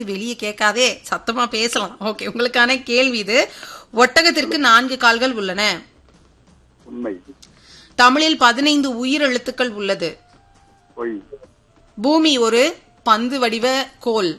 வெளியே கேட்காதே சத்தமா பேசலாம் ஓகே உங்களுக்கான கேள்வி இது ஒட்டகத்திற்கு நான்கு கால்கள் உள்ளன உண்மை தமிழில் பதினைந்து உயிரெழுத்துக்கள் உள்ளது பொய் பூமி ஒரு பந்து வடிவ கோல்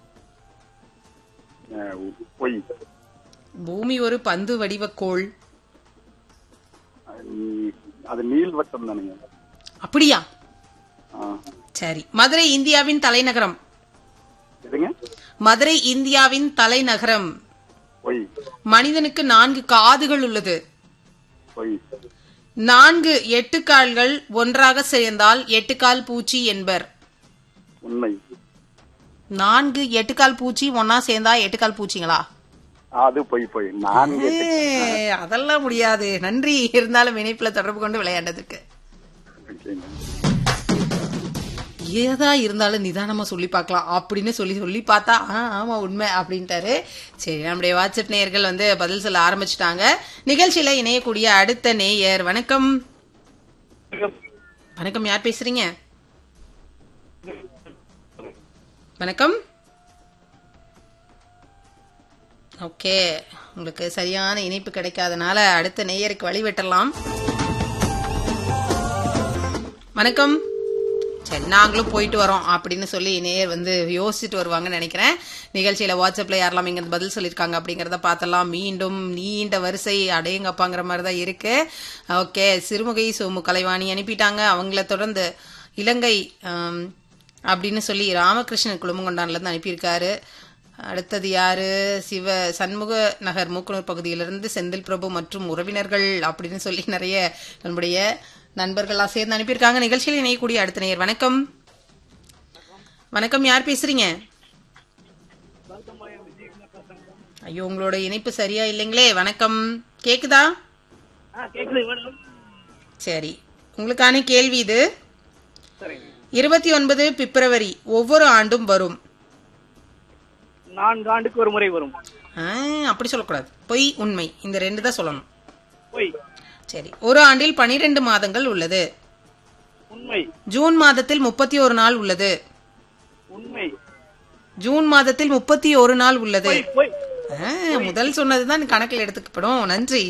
அஹ், பொய் பூமி ஒரு பந்து வடிவ கோள் அது நீ- அது நீள்வட்டம் தானுங்க அப்படியா ஆ. சரி மதுரை இந்தியாவின் தலைநகரம் எதுங்க மதுரை இந்தியாவின் தலைநகரம் பொய் மனிதனுக்கு நான்கு காதுகள் உள்ளது பொய் நான்கு எட்டுக்கால்கள் ஒன்றாக சேர்ந்தால் எட்டுக்கால் பூச்சி என்பர் உண்மை நான்கு எட்டுக்கால் பூச்சி ஒன்னா சேர்ந்தா எட்டுக்கால் பூச்சிங்களா அது பொய் பொய் நான்கு ஏய், அதெல்லாம் முடியாது நன்றி இருந்தாலும் இணைப்புல தொடர்பு கொண்டு விளையாண்டதுக்கு ஓகேங்க. ஏதா இருந்தாலும் நிதானமா சொல்லி பார்க்கலாம் அப்படின்னு சொல்லி சொல்லி பார்த்தா ஆ, ஆமா உண்மை அப்படின்ட்டாரு சரி நம்முடைய வாட்ஸ்அப் நேயர்கள் வந்து பதில் சொல்ல ஆரம்பிச்சிட்டாங்க நிகழ்ச்சியில இணையக்கூடிய அடுத்த நேயர் வணக்கம் வணக்கம் யார் பேசுறீங்க வணக்கம் ஓகே உங்களுக்கு சரியான இணைப்பு கிடைக்காதனால அடுத்த நேயருக்கு வழிவிட்டலாம் வணக்கம் சரி நாங்களும் போயிட்டு வரோம் அப்படின்னு சொல்லி நேயர் வந்து யோசிச்சுட்டு வருவாங்கன்னு நினைக்கிறேன் நிகழ்ச்சியில வாட்ஸ்அப்ல யாரெல்லாம் இங்க இருந்து பதில் சொல்லியிருக்காங்க அப்படிங்கறத பார்த்தலாம் மீண்டும் நீண்ட வரிசை அடையங்கப்பாங்கிற மாதிரி தான் இருக்கு ஓகே சிறுமுகை சோமு கலைவாணி அனுப்பிட்டாங்க அவங்கள தொடர்ந்து இலங்கை ஆம், அப்படின்னு சொல்லி ராமகிருஷ்ணன் குழுமங்கொண்டான்ல இருந்து அனுப்பியிருக்காரு அடுத்தது யாரு சிவ சண்முக நகர் மூக்குனூர் பகுதியிலிருந்து செந்தில் பிரபு மற்றும் உறவினர்கள் அப்படின்னு சொல்லி நிறைய நம்முடைய நண்பர்கள்லாம் சேர்ந்து அனுப்பியிருக்காங்க நிகழ்ச்சியில் இணையக்கூடிய அடுத்த நேயர் வணக்கம் வணக்கம் யார் பேசுறீங்க ஐயோ உங்களோட இணைப்பு சரியா இல்லைங்களே வணக்கம் கேக்குதா சரி உங்களுக்கான கேள்வி இது இருபத்தி ஒன்பது பிப்ரவரி ஒவ்வொரு ஆண்டும் வரும் நான்கு ஆண்டுக்கு ஒரு முறை வரும் ஆ, அப்படி சொல்லக்கூடாது பொய் உண்மை இந்த ரெண்டு தான் சொல்லணும் பொய் சரி ஒரு ஆண்டில் பனிரெண்டு மாதங்கள் உள்ளது உண்மை ஜூன் மாதத்தில் முப்பத்தி ஒரு நாள் உள்ளது உண்மை ஜூன் மாதத்தில் முப்பத்தி ஒரு நாள் உள்ளது பொய் பொய் ஆ, முதல் சொன்னதுதான் கணக்கில் எடுத்துக்கப்படும் நன்றி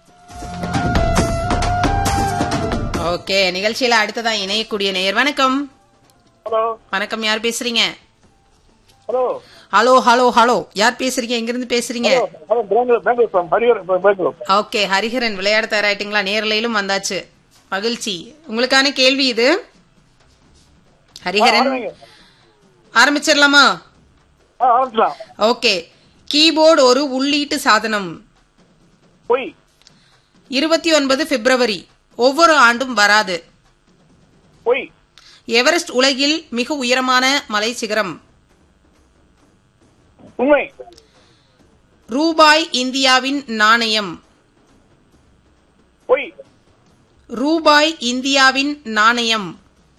ஓகே நிகழ்ச்சியில அடுத்ததா இணையக்கூடிய நேயர் வணக்கம் ஹலோ வணக்கம் யார் பேசுறீங்க ஹலோ ஹலோ ஹலோ ஹலோ யார் பேசுறீங்க எங்க இருந்து பேசுறீங்க hello Bengaluru Bengaluru from Harihar Bengaluru okay Hariharan விளையாட தயாராயிட்டீங்களா நேரலையிலும் வந்தாச்சு மகிழ்ச்சி உங்களுக்கான கேள்வி இது ஹரிஹரன் ஆரம்பிச்சிடலாமா ஆ ஆரம்பிக்கலாம் ஓகே கீபோர்டு ஒரு உள்ளீட்டு சாதனம் பொய் இருபத்தி ஒன்பது பிப்ரவரி ஒவ்வொரு ஆண்டும் வராது பொய் எவரெஸ்ட் உலகில் மிக உயரமான மலை சிகரம் உண்மை ரூபாய் இந்தியாவின் நாணயம் பொய் ரூபாய் இந்தியாவின் நாணயம்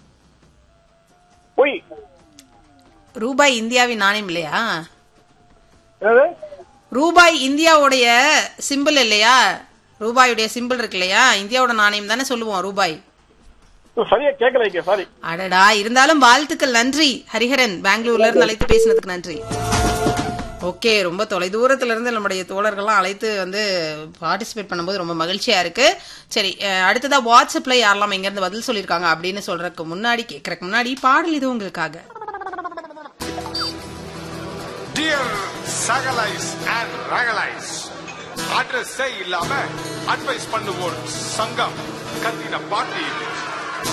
பொய் ரூபாய் இந்தியாவின் நாணயம் இல்லையா என்னது ரூபாய் இந்தியாவுடைய சிம்பிள் இல்லையா ரூபாயுடைய சிம்பிள் இருக்கு இல்லையா இந்தியாவோட நாணயம் தானே சொல்லுவோம் ரூபாய் சரியா கேட்கல இங்க சாரி அடடா இருந்தாலும் வாழ்த்துக்கள் நன்றி ஹரிஹரன் பெங்களூர்ல இருந்து அழைத்து பேசினதுக்கு நன்றி ஓகே ரொம்ப தொலைதூரத்துல இருந்து நம்முடைய தோழர்கள்லாம் அழைத்து வந்து பார்ட்டிசிபேட் பண்ணும்போது ரொம்ப மகிழ்ச்சியா இருக்கு சரி அஹ், அடுத்ததா வாட்ஸ்அப்ல யாரெல்லாம் எங்க இருந்து பதில் சொல்லியிருக்காங்க அப்படின்னு சொல்றதுக்கு முன்னாடி கேட்கறதுக்கு முன்னாடி பாடல் இது உங்களுக்காக டியர் சகலைஸ் அண்ட் ரகலைஸ் அட்ரஸே இல்லாம அட்வைஸ் பண்ணுவோர் சங்கம் கத்தின பாட்டி